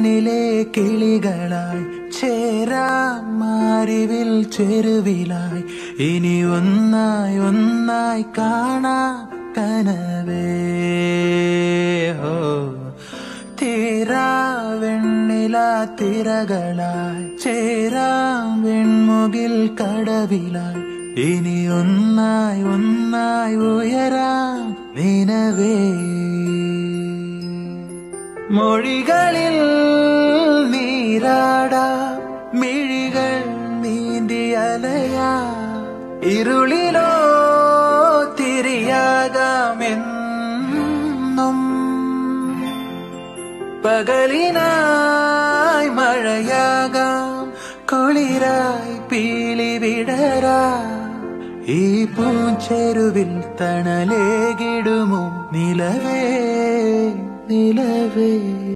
വാനിലെ കിളികളായി ചേരാം മാരിവിൽ ചെരുവിലായി ഇനി ഒന്നായി ഒന്നായി കാണാം കനവേ ഹോ തീരാ വെണ്ണില തിരകളായി ചേരാം വെൺമുകിൽ കടവിലായി ഇനി ഒന്നായി ഒന്നായി ഉയരാം നിനവേ മൊഴികളിൽ നീരാടാ മിഴികൾ നീന്തി അലയാ ഇരുളിലോ തിരിയാകാമെന്നും പകലിനായി മഴയാകാം കുളിരായി പീലി വിടരാ ഈ പൂച്ചെരുവിൽ തണലേകിടുമോ നിലവേ നിലവേ